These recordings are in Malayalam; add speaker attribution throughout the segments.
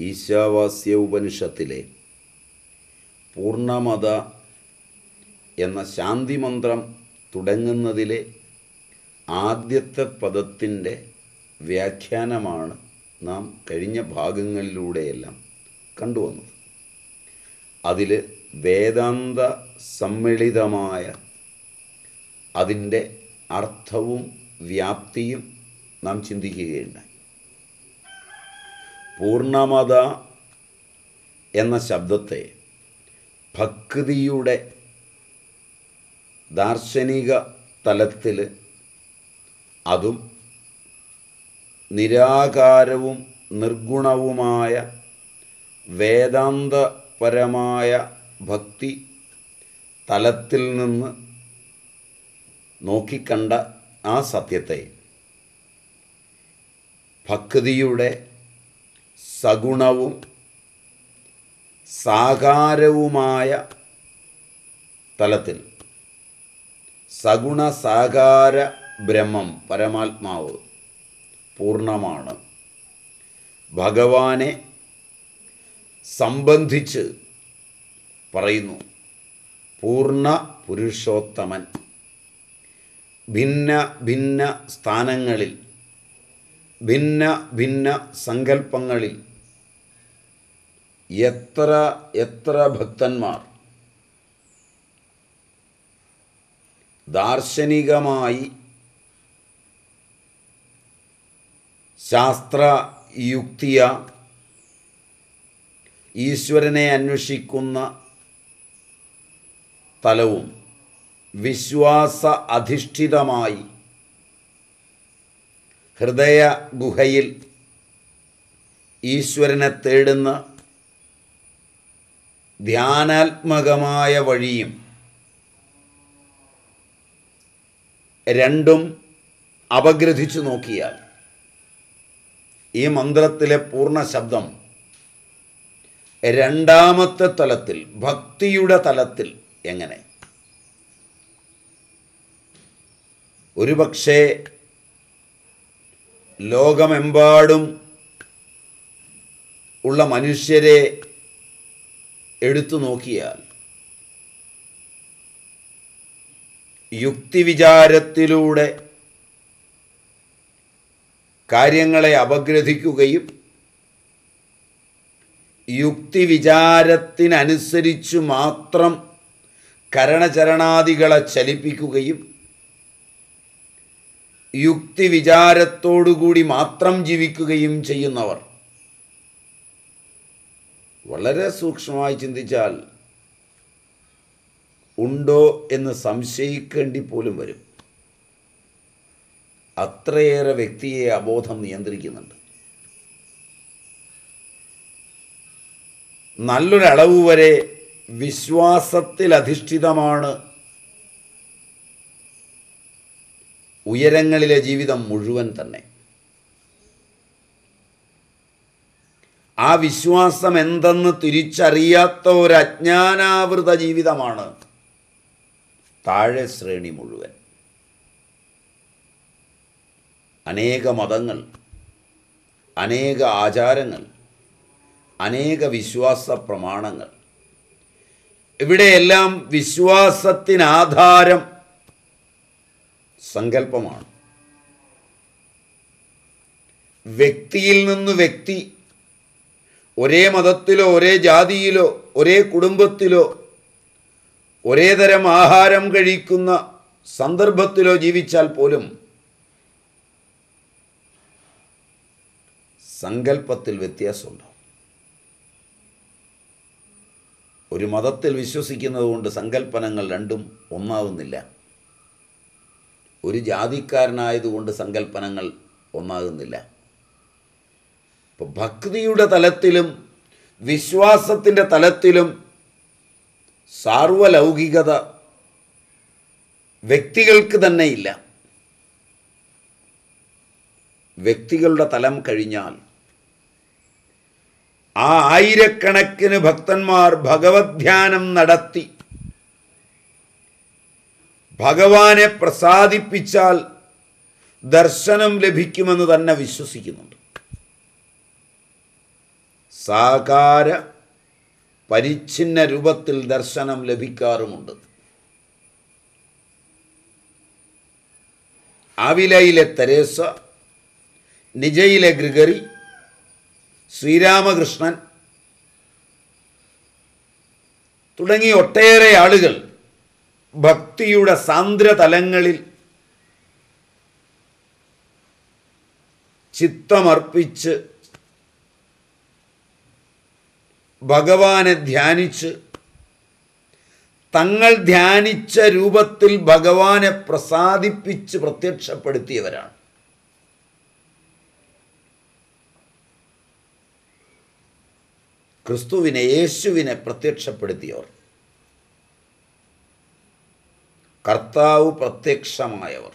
Speaker 1: ഈശാവാസ്യ ഉപനിഷത്തിലെ പൂർണ്ണമത എന്ന ശാന്തിമന്ത്രം തുടങ്ങുന്നതിലെ ആദ്യത്തെ പദത്തിൻ്റെ വ്യാഖ്യാനമാണ് നാം കഴിഞ്ഞ ഭാഗങ്ങളിലൂടെയെല്ലാം കണ്ടുവന്നത് അതിൽ വേദാന്ത സമ്മിളിതമായ അതിൻ്റെ അർത്ഥവും വ്യാപ്തിയും നാം ചിന്തിക്കുകയുണ്ടായി പൂർണ്ണമത എന്ന ശബ്ദത്തെ ഭക്തിയുടെ ദാർശനിക തലത്തിൽ അതും നിരാകാരവും നിർഗുണവുമായ വേദാന്തപരമായ ഭക്തി തലത്തിൽ നിന്ന് നോക്കിക്കണ്ട ആ സത്യത്തെ ഭക്തിയുടെ സഗുണവും സാകാരവുമായ തലത്തിൽ സഗുണ സാകാര ബ്രഹ്മം പരമാത്മാവ് പൂർണ്ണമാണ് ഭഗവാനെ സംബന്ധിച്ച് പറയുന്നു പൂർണ്ണ പുരുഷോത്തമൻ ഭിന്ന ഭിന്ന സ്ഥാനങ്ങളിൽ ഭിന്ന ഭിന്ന സങ്കല്പങ്ങളിൽ എത്ര എത്ര ഭക്തന്മാർ ദാർശനികമായി ശാസ്ത്രയുക്തിയ ഈശ്വരനെ അന്വേഷിക്കുന്ന തലവും വിശ്വാസ അധിഷ്ഠിതമായി ഹൃദയ ഗുഹയിൽ ഈശ്വരനെ തേടുന്ന ധ്യാനാത്മകമായ വഴിയും രണ്ടും അപഗ്രഥിച്ചു നോക്കിയാൽ ഈ മന്ത്രത്തിലെ പൂർണ്ണ ശബ്ദം രണ്ടാമത്തെ തലത്തിൽ ഭക്തിയുടെ തലത്തിൽ എങ്ങനെ ഒരുപക്ഷേ ലോകമെമ്പാടും ഉള്ള മനുഷ്യരെ എടുത്തു നോക്കിയാൽ യുക്തിവിചാരത്തിലൂടെ കാര്യങ്ങളെ അപഗ്രഥിക്കുകയും യുക്തിവിചാരത്തിനനുസരിച്ച് മാത്രം കരണചരണാദികളെ ചലിപ്പിക്കുകയും യുക്തിവിചാരത്തോടുകൂടി മാത്രം ജീവിക്കുകയും ചെയ്യുന്നവർ വളരെ സൂക്ഷ്മമായി ചിന്തിച്ചാൽ ഉണ്ടോ എന്ന് സംശയിക്കേണ്ടി പോലും വരും അത്രയേറെ വ്യക്തിയെ അബോധം നിയന്ത്രിക്കുന്നുണ്ട് നല്ലൊരളവ് വരെ വിശ്വാസത്തിൽ അധിഷ്ഠിതമാണ് ഉയരങ്ങളിലെ ജീവിതം മുഴുവൻ തന്നെ ആ വിശ്വാസം എന്തെന്ന് തിരിച്ചറിയാത്ത ഒരു അജ്ഞാനാവൃത ജീവിതമാണ് താഴെ ശ്രേണി മുഴുവൻ അനേക മതങ്ങൾ അനേക ആചാരങ്ങൾ അനേക വിശ്വാസ പ്രമാണങ്ങൾ ഇവിടെയെല്ലാം വിശ്വാസത്തിനാധാരം സങ്കല്പമാണ് വ്യക്തിയിൽ നിന്ന് വ്യക്തി ഒരേ മതത്തിലോ ഒരേ ജാതിയിലോ ഒരേ കുടുംബത്തിലോ ഒരേ തരം ആഹാരം കഴിക്കുന്ന സന്ദർഭത്തിലോ ജീവിച്ചാൽ പോലും സങ്കല്പത്തിൽ വ്യത്യാസമുണ്ട് ഒരു മതത്തിൽ വിശ്വസിക്കുന്നത് കൊണ്ട് സങ്കല്പനങ്ങൾ രണ്ടും ഒന്നാകുന്നില്ല ഒരു ജാതിക്കാരനായതുകൊണ്ട് സങ്കല്പനങ്ങൾ ഒന്നാകുന്നില്ല അപ്പോൾ ഭക്തിയുടെ തലത്തിലും വിശ്വാസത്തിൻ്റെ തലത്തിലും സാർവലൗകികത വ്യക്തികൾക്ക് തന്നെ ഇല്ല വ്യക്തികളുടെ തലം കഴിഞ്ഞാൽ ആ ആയിരക്കണക്കിന് ഭക്തന്മാർ ഭഗവത് ധ്യാനം നടത്തി ഭഗവാനെ പ്രസാദിപ്പിച്ചാൽ ദർശനം ലഭിക്കുമെന്ന് തന്നെ വിശ്വസിക്കുന്നുണ്ട് സാകാര പരിച്ഛിന്ന രൂപത്തിൽ ദർശനം ലഭിക്കാറുമുണ്ട് ആവിലയിലെ തെരേസ നിജയിലെ ഗ്രിഗറി ശ്രീരാമകൃഷ്ണൻ തുടങ്ങി ഒട്ടേറെ ആളുകൾ ഭക്തിയുടെ സാന്ദ്രതലങ്ങളിൽ ചിത്തമർപ്പിച്ച് ഭഗവാനെ ധ്യാനിച്ച് തങ്ങൾ ധ്യാനിച്ച രൂപത്തിൽ ഭഗവാനെ പ്രസാദിപ്പിച്ച് പ്രത്യക്ഷപ്പെടുത്തിയവരാണ് ക്രിസ്തുവിനെ യേശുവിനെ പ്രത്യക്ഷപ്പെടുത്തിയവർ കർത്താവ് പ്രത്യക്ഷമായവർ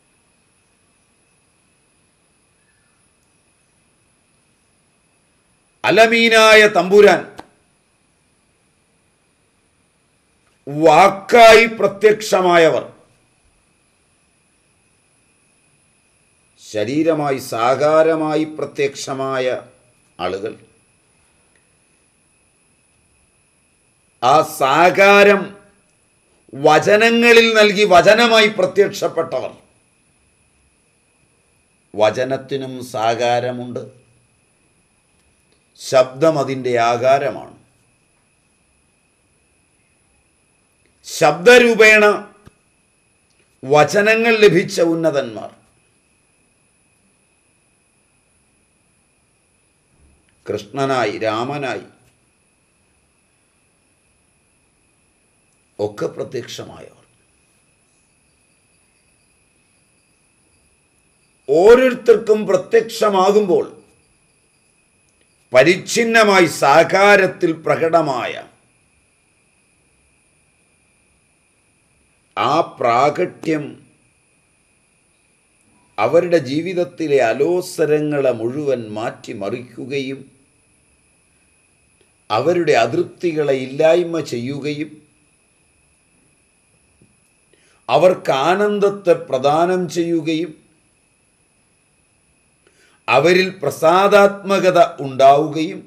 Speaker 1: അലമീനായ തമ്പുരാൻ വാക്കായി പ്രത്യക്ഷമായവർ ശരീരമായി സാകാരമായി പ്രത്യക്ഷമായ ആളുകൾ ആ സാകാരം വചനങ്ങളിൽ നൽകി വചനമായി പ്രത്യക്ഷപ്പെട്ടവർ വചനത്തിനും സാകാരമുണ്ട് ശബ്ദം അതിൻ്റെ ആകാരമാണ് ശബ്ദരൂപേണ വചനങ്ങൾ ലഭിച്ച ഉന്നതന്മാർ കൃഷ്ണനായി രാമനായി ഒക്കെ പ്രത്യക്ഷമായവർ ഓരോരുത്തർക്കും പ്രത്യക്ഷമാകുമ്പോൾ പരിച്ഛിന്നമായി സാകാരത്തിൽ പ്രകടമായ ആ പ്രാകട്യം അവരുടെ ജീവിതത്തിലെ അലോസരങ്ങളെ മുഴുവൻ മാറ്റിമറിക്കുകയും അവരുടെ അതൃപ്തികളെ ഇല്ലായ്മ ചെയ്യുകയും അവർക്ക് ആനന്ദത്തെ പ്രദാനം ചെയ്യുകയും അവരിൽ പ്രസാദാത്മകത ഉണ്ടാവുകയും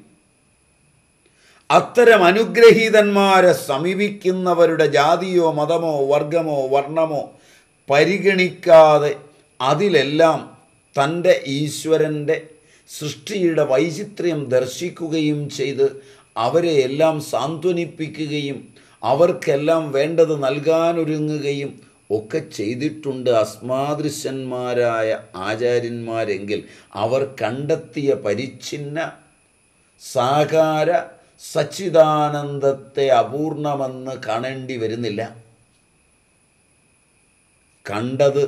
Speaker 1: അത്തരം അനുഗ്രഹീതന്മാരെ സമീപിക്കുന്നവരുടെ ജാതിയോ മതമോ വർഗമോ വർണ്ണമോ പരിഗണിക്കാതെ അതിലെല്ലാം തൻ്റെ ഈശ്വരൻ്റെ സൃഷ്ടിയുടെ വൈചിത്ര്യം ദർശിക്കുകയും ചെയ്ത് അവരെ എല്ലാം സാന്ത്വനിപ്പിക്കുകയും അവർക്കെല്ലാം വേണ്ടത് നൽകാനൊരുങ്ങുകയും ഒക്കെ ചെയ്തിട്ടുണ്ട് അസ്മാദൃശന്മാരായ ആചാര്യന്മാരെങ്കിൽ അവർ കണ്ടെത്തിയ പരിച്ഛിന്ന സാകാര സച്ചിദാനന്ദത്തെ അപൂർണമെന്ന് കാണേണ്ടി വരുന്നില്ല കണ്ടത്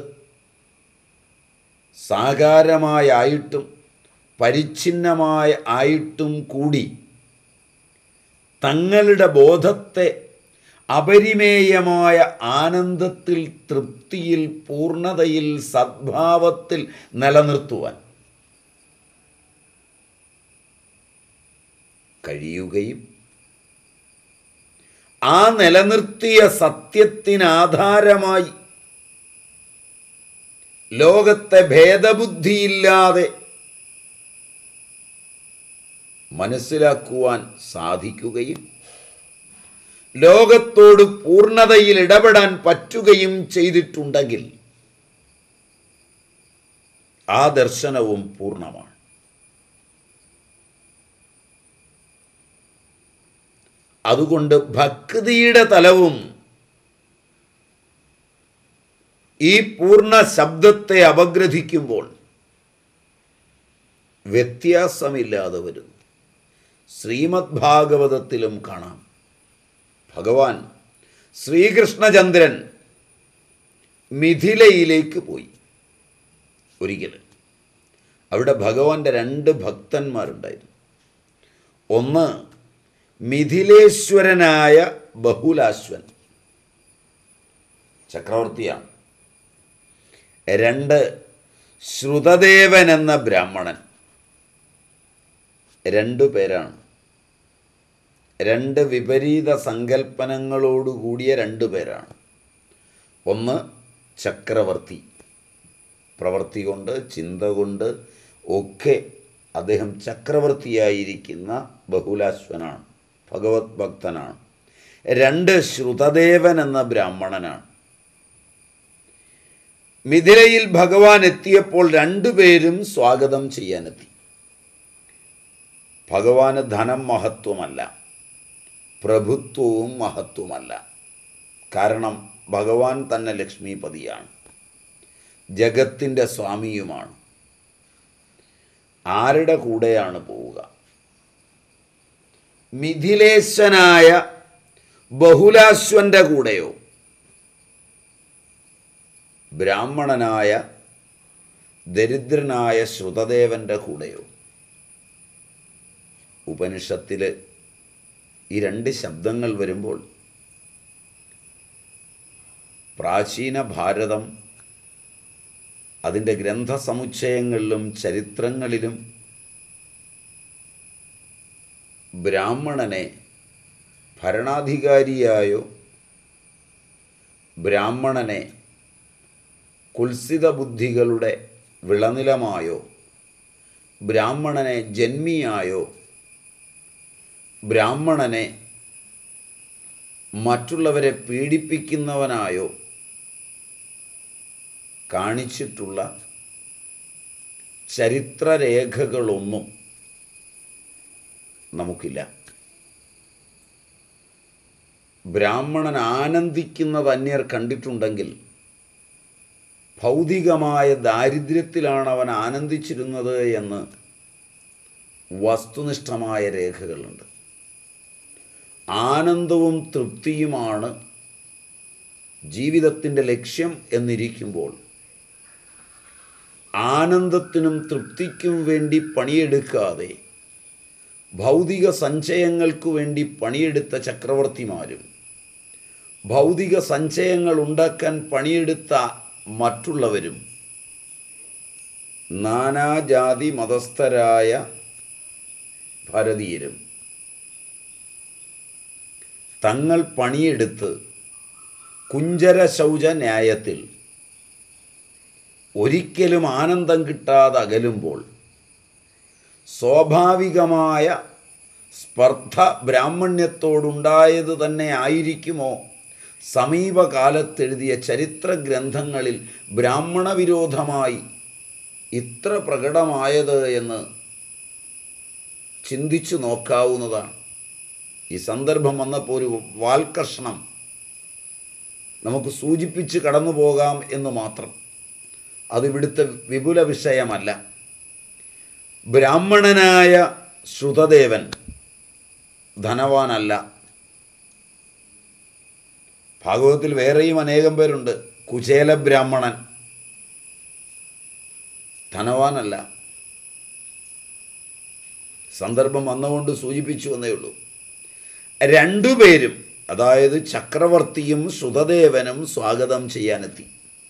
Speaker 1: സാകാരമായിട്ടും പരിച്ഛിന്നമായ ആയിട്ടും കൂടി തങ്ങളുടെ ബോധത്തെ അപരിമേയമായ ആനന്ദത്തിൽ തൃപ്തിയിൽ പൂർണ്ണതയിൽ സദ്ഭാവത്തിൽ നിലനിർത്തുവാൻ കഴിയുകയും ആ നിലനിർത്തിയ സത്യത്തിനാധാരമായി ലോകത്തെ ഭേദബുദ്ധിയില്ലാതെ മനസ്സിലാക്കുവാൻ സാധിക്കുകയും ലോകത്തോട് പൂർണ്ണതയിൽ ഇടപെടാൻ പറ്റുകയും ചെയ്തിട്ടുണ്ടെങ്കിൽ ആ ദർശനവും പൂർണ്ണമാണ് അതുകൊണ്ട് ഭക്തിയുടെ തലവും ഈ പൂർണ്ണ ശബ്ദത്തെ അപഗ്രഥിക്കുമ്പോൾ വ്യത്യാസമില്ലാതെ വരുന്നു ശ്രീമദ് ഭാഗവതത്തിലും കാണാം ഭഗവാൻ ശ്രീകൃഷ്ണചന്ദ്രൻ മിഥിലയിലേക്ക് പോയി ഒരിക്കൽ അവിടെ ഭഗവാന്റെ രണ്ട് ഭക്തന്മാരുണ്ടായിരുന്നു ഒന്ന് മിഥിലേശ്വരനായ ബഹുലാശ്വൻ ചക്രവർത്തിയാണ് രണ്ട് ശ്രുതദേവൻ എന്ന ബ്രാഹ്മണൻ രണ്ടു പേരാണ് രണ്ട് വിപരീത സങ്കല്പനങ്ങളോടുകൂടിയ രണ്ടു പേരാണ് ഒന്ന് ചക്രവർത്തി പ്രവൃത്തി കൊണ്ട് ചിന്ത കൊണ്ട് ഒക്കെ അദ്ദേഹം ചക്രവർത്തിയായിരിക്കുന്ന ബഹുലാശ്വനാണ് ഭഗവത് ഭക്തനാണ് രണ്ട് ശ്രുതദേവൻ എന്ന ബ്രാഹ്മണനാണ് മിഥിലയിൽ ഭഗവാൻ എത്തിയപ്പോൾ രണ്ടുപേരും സ്വാഗതം ചെയ്യാനെത്തി ഭഗവാന് ധനം മഹത്വമല്ല പ്രഭുത്വവും മഹത്വമല്ല കാരണം ഭഗവാൻ തന്നെ ലക്ഷ്മിപതിയാണ് ജഗത്തിൻ്റെ സ്വാമിയുമാണ് ആരുടെ കൂടെയാണ് പോവുക മിഥിലേശനായ ബഹുലാശ്വന്റെ കൂടെയോ ബ്രാഹ്മണനായ ദരിദ്രനായ ശ്രുതദേവൻ്റെ കൂടെയോ ഉപനിഷത്തിൽ ഈ രണ്ട് ശബ്ദങ്ങൾ വരുമ്പോൾ പ്രാചീന ഭാരതം അതിൻ്റെ ഗ്രന്ഥസമുച്ചയങ്ങളിലും ചരിത്രങ്ങളിലും ബ്രാഹ്മണനെ ഭരണാധികാരിയായോ ബ്രാഹ്മണനെ കുൽസിത ബുദ്ധികളുടെ വിളനിലമായോ ബ്രാഹ്മണനെ ജന്മിയായോ ബ്രാഹ്മണനെ മറ്റുള്ളവരെ പീഡിപ്പിക്കുന്നവനായോ കാണിച്ചിട്ടുള്ള ചരിത്രരേഖകളൊന്നും നമുക്കില്ല ബ്രാഹ്മണൻ ആനന്ദിക്കുന്നത് അന്യർ കണ്ടിട്ടുണ്ടെങ്കിൽ ഭൗതികമായ ദാരിദ്ര്യത്തിലാണ് അവൻ ആനന്ദിച്ചിരുന്നത് എന്ന് വസ്തുനിഷ്ഠമായ രേഖകളുണ്ട് ആനന്ദവും തൃപ്തിയുമാണ് ജീവിതത്തിൻ്റെ ലക്ഷ്യം എന്നിരിക്കുമ്പോൾ ആനന്ദത്തിനും തൃപ്തിക്കും വേണ്ടി പണിയെടുക്കാതെ ഭൗതിക സഞ്ചയങ്ങൾക്കു വേണ്ടി പണിയെടുത്ത ചക്രവർത്തിമാരും ഭൗതിക സഞ്ചയങ്ങൾ ഉണ്ടാക്കാൻ പണിയെടുത്ത മറ്റുള്ളവരും നാനാജാതി മതസ്ഥരായ ഭാരതീയരും തങ്ങൾ പണിയെടുത്ത് കുഞ്ചര ശൗച ന്യായത്തിൽ ഒരിക്കലും ആനന്ദം കിട്ടാതെ അകലുമ്പോൾ സ്വാഭാവികമായ സ്പർദ്ധ ബ്രാഹ്മണ്യത്തോടുണ്ടായത് തന്നെ ആയിരിക്കുമോ സമീപകാലത്തെഴുതിയ ചരിത്ര ഗ്രന്ഥങ്ങളിൽ ബ്രാഹ്മണ വിരോധമായി ഇത്ര പ്രകടമായത് എന്ന് ചിന്തിച്ചു നോക്കാവുന്നതാണ് ഈ സന്ദർഭം വന്നപ്പോൾ ഒരു വാൽകർഷണം നമുക്ക് സൂചിപ്പിച്ച് കടന്നു പോകാം എന്ന് മാത്രം അതിവിടുത്തെ വിപുല വിഷയമല്ല ബ്രാഹ്മണനായ ശ്രുതദേവൻ ധനവാനല്ല ഭാഗവതത്തിൽ വേറെയും അനേകം പേരുണ്ട് കുചേല ബ്രാഹ്മണൻ ധനവാനല്ല സന്ദർഭം വന്നുകൊണ്ട് സൂചിപ്പിച്ചു എന്നേ ഉള്ളൂ രണ്ടുപേരും അതായത് ചക്രവർത്തിയും സുതദേവനും സ്വാഗതം ചെയ്യാനെത്തി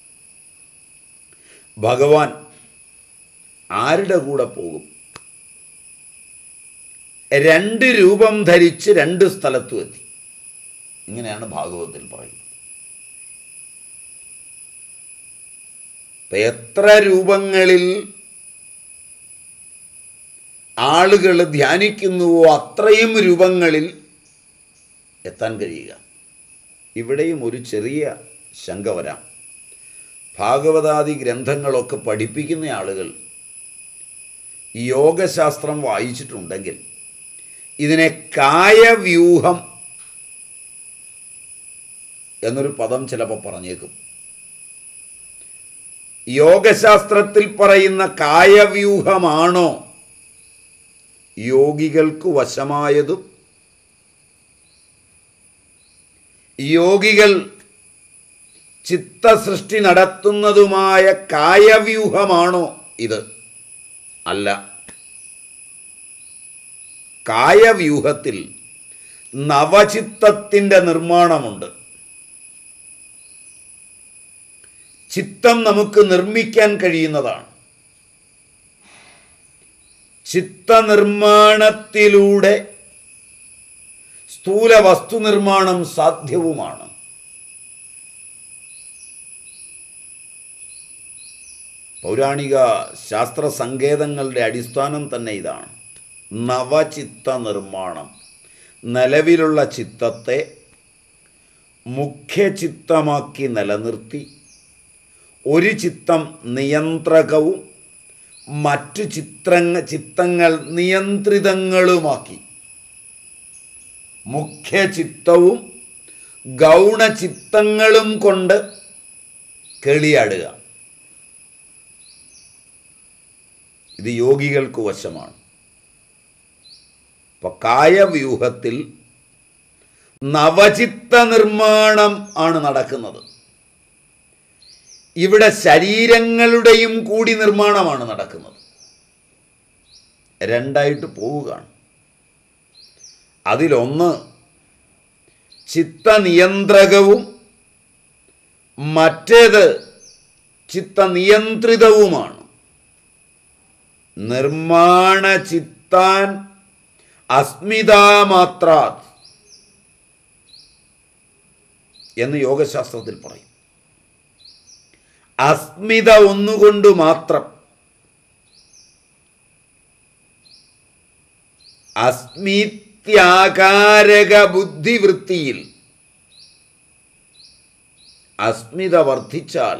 Speaker 1: ഭഗവാൻ ആരുടെ കൂടെ പോകും രണ്ട് രൂപം ധരിച്ച് രണ്ട് സ്ഥലത്തും എത്തി ഇങ്ങനെയാണ് ഭാഗവതത്തിൽ പറയുന്നത് ഇപ്പൊ എത്ര രൂപങ്ങളിൽ ആളുകൾ ധ്യാനിക്കുന്നുവോ അത്രയും രൂപങ്ങളിൽ എത്താൻ കഴിയുക ഇവിടെയും ഒരു ചെറിയ ശങ്ക വരാം ഭാഗവതാദി ഗ്രന്ഥങ്ങളൊക്കെ പഠിപ്പിക്കുന്ന ആളുകൾ ഈ യോഗശാസ്ത്രം വായിച്ചിട്ടുണ്ടെങ്കിൽ ഇതിനെ കായവ്യൂഹം എന്നൊരു പദം ചിലപ്പോൾ പറഞ്ഞേക്കും യോഗശാസ്ത്രത്തിൽ പറയുന്ന കായവ്യൂഹമാണോ യോഗികൾക്ക് വശമായതും യോഗികൾ ചിത്തസൃഷ്ടി നടത്തുന്നതുമായ കായവ്യൂഹമാണോ ഇത് അല്ല കായവ്യൂഹത്തിൽ നവചിത്തത്തിൻ്റെ നിർമ്മാണമുണ്ട് ചിത്തം നമുക്ക് നിർമ്മിക്കാൻ കഴിയുന്നതാണ് ചിത്തനിർമ്മാണത്തിലൂടെ സ്ഥൂല വസ്തു നിർമ്മാണം സാധ്യവുമാണ് പൗരാണിക ശാസ്ത്ര സങ്കേതങ്ങളുടെ അടിസ്ഥാനം തന്നെ ഇതാണ് നവചിത്ത നിർമ്മാണം നിലവിലുള്ള ചിത്തത്തെ മുഖ്യചിത്തമാക്കി നിലനിർത്തി ഒരു ചിത്തം നിയന്ത്രകവും മറ്റു ചിത്രങ്ങ ചിത്തങ്ങൾ നിയന്ത്രിതങ്ങളുമാക്കി മുഖ്യചിത്തവും ഗൗണചിത്തങ്ങളും കൊണ്ട് കെളിയാടുക ഇത് യോഗികൾക്ക് വശമാണ് ഇപ്പൊ കായവ്യൂഹത്തിൽ നവചിത്ത നിർമ്മാണം ആണ് നടക്കുന്നത് ഇവിടെ ശരീരങ്ങളുടെയും കൂടി നിർമ്മാണമാണ് നടക്കുന്നത് രണ്ടായിട്ട് പോവുകയാണ് അതിലൊന്ന് ചിത്തനിയന്ത്രകവും മറ്റേത് ചിത്തനിയന്ത്രിതവുമാണ് നിർമ്മാണ ചിത്താൻ അസ്മിതാമാത്രാത് എന്ന് യോഗശാസ്ത്രത്തിൽ പറയും അസ്മിത ഒന്നുകൊണ്ട് മാത്രം അസ്മിത്യാകാരക ബുദ്ധിവൃത്തിയിൽ അസ്മിത വർദ്ധിച്ചാൽ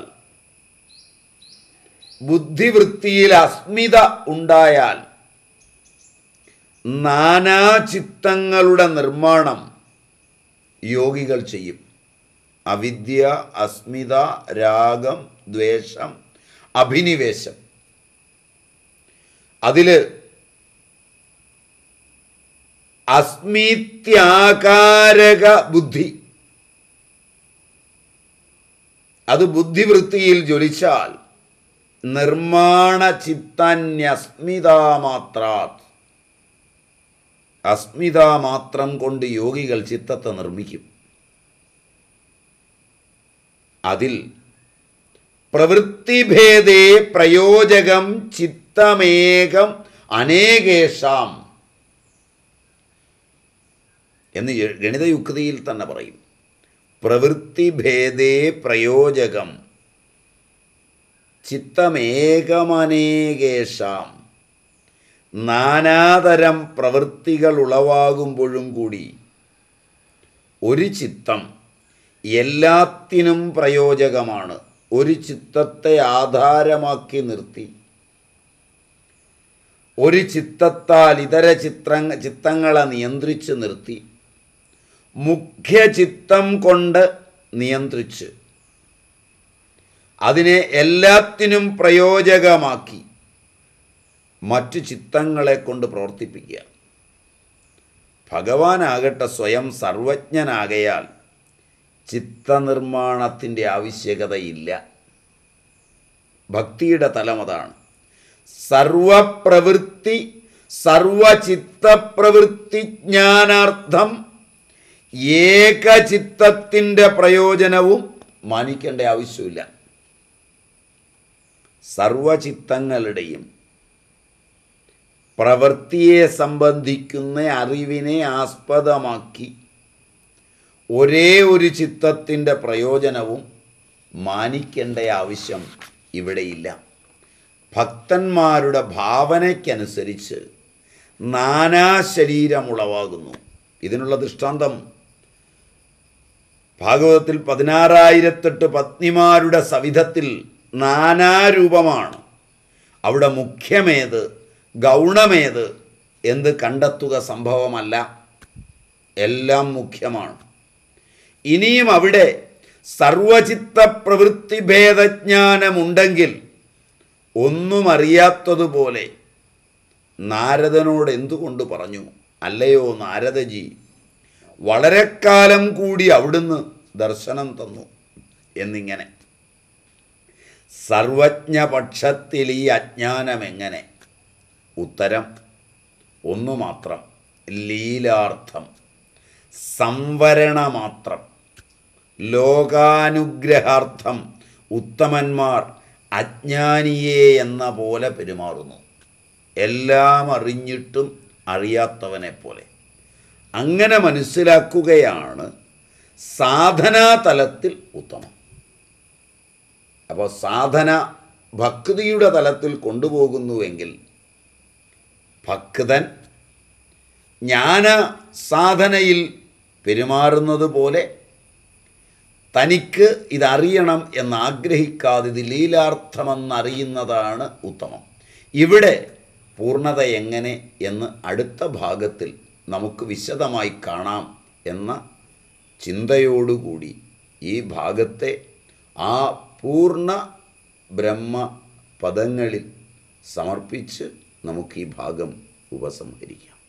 Speaker 1: ബുദ്ധിവൃത്തിയിൽ അസ്മിത ഉണ്ടായാൽ നാനാചിത്തങ്ങളുടെ നിർമ്മാണം യോഗികൾ ചെയ്യും അവിദ്യ അസ്മിത രാഗം ദ്വേഷം അഭിനിവേശം അതിൽ അസ്മിത്യാകാരക ബുദ്ധി അത് ബുദ്ധിവൃത്തിയിൽ ജ്വലിച്ചാൽ നിർമ്മാണ ചിത്തന്യസ്മിതാമാത്രാത് അസ്മിത മാത്രം കൊണ്ട് യോഗികൾ ചിത്തത്തെ നിർമ്മിക്കും അതിൽ പ്രവൃത്തിഭേദേ പ്രയോജകം ചിത്തമേകം അനേകേഷാം എന്ന് ഗണിതയുക്തിയിൽ തന്നെ പറയും പ്രവൃത്തിഭേദേ പ്രയോജകം ചിത്തമേകമനേകേഷാം നാനാതരം പ്രവൃത്തികൾ ഉളവാകുമ്പോഴും കൂടി ഒരു ചിത്തം എല്ലാത്തിനും പ്രയോജകമാണ് ഒരു ചിത്തത്തെ ആധാരമാക്കി നിർത്തി ഒരു ചിത്തത്താൽ ഇതര ചിത്ര ചിത്തങ്ങളെ നിയന്ത്രിച്ച് നിർത്തി മുഖ്യ ചിത്തം കൊണ്ട് നിയന്ത്രിച്ച് അതിനെ എല്ലാത്തിനും പ്രയോജകമാക്കി മറ്റു ചിത്തങ്ങളെ കൊണ്ട് പ്രവർത്തിപ്പിക്കുക ഭഗവാനാകട്ടെ സ്വയം സർവജ്ഞനാകയാൽ ചിത്തനിർമ്മാണത്തിൻ്റെ ആവശ്യകതയില്ല ഭക്തിയുടെ തലം അതാണ് സർവപ്രവൃത്തി സർവചിത്തപ്രവൃത്തി ജ്ഞാനാർത്ഥം ഏകചിത്തത്തിൻ്റെ പ്രയോജനവും മാനിക്കേണ്ട ആവശ്യമില്ല സർവചിത്തങ്ങളുടെയും പ്രവൃത്തിയെ സംബന്ധിക്കുന്ന അറിവിനെ ആസ്പദമാക്കി ഒരേ ഒരു ചിത്തത്തിൻ്റെ പ്രയോജനവും മാനിക്കേണ്ട ആവശ്യം ഇവിടെയില്ല ഭക്തന്മാരുടെ ഭാവനയ്ക്കനുസരിച്ച് നാനാ ശരീരമുളവാകുന്നു ഇതിനുള്ള ദൃഷ്ടാന്തം ഭാഗവതത്തിൽ പതിനാറായിരത്തെട്ട് പത്നിമാരുടെ സവിധത്തിൽ നാനാരൂപമാണ് അവിടെ മുഖ്യമേത് ഗൗണമേത് എന്ത് കണ്ടെത്തുക സംഭവമല്ല എല്ലാം മുഖ്യമാണ് ഇനിയും അവിടെ സർവചിത്ത പ്രവൃത്തി ഭേദജ്ഞാനമുണ്ടെങ്കിൽ ഒന്നും അറിയാത്തതുപോലെ നാരദനോട് എന്തുകൊണ്ട് പറഞ്ഞു അല്ലയോ നാരദജി വളരെ കാലം കൂടി അവിടുന്ന് ദർശനം തന്നു എന്നിങ്ങനെ സർവജ്ഞപക്ഷത്തിൽ ഈ അജ്ഞാനം എങ്ങനെ ഉത്തരം ഒന്നു മാത്രം ലീലാർത്ഥം സംവരണമാത്രം ലോകാനുഗ്രഹാർത്ഥം ഉത്തമന്മാർ അജ്ഞാനിയെ എന്ന പോലെ പെരുമാറുന്നു എല്ലാം അറിഞ്ഞിട്ടും അറിയാത്തവനെ പോലെ അങ്ങനെ മനസ്സിലാക്കുകയാണ് സാധനാതലത്തിൽ ഉത്തമം അപ്പോൾ സാധന ഭക്തിയുടെ തലത്തിൽ കൊണ്ടുപോകുന്നുവെങ്കിൽ ഭക്തൻ ജ്ഞാന സാധനയിൽ പെരുമാറുന്നത് പോലെ തനിക്ക് ഇതറിയണം എന്നാഗ്രഹിക്കാതെ ഇത് ലീലാർത്ഥമെന്നറിയുന്നതാണ് ഉത്തമം ഇവിടെ പൂർണ്ണത എങ്ങനെ എന്ന് അടുത്ത ഭാഗത്തിൽ നമുക്ക് വിശദമായി കാണാം എന്ന ചിന്തയോടുകൂടി ഈ ഭാഗത്തെ ആ പൂർണ്ണ ബ്രഹ്മ പദങ്ങളിൽ സമർപ്പിച്ച് നമുക്ക് ഈ ഭാഗം ഉപസംഹരിക്കാം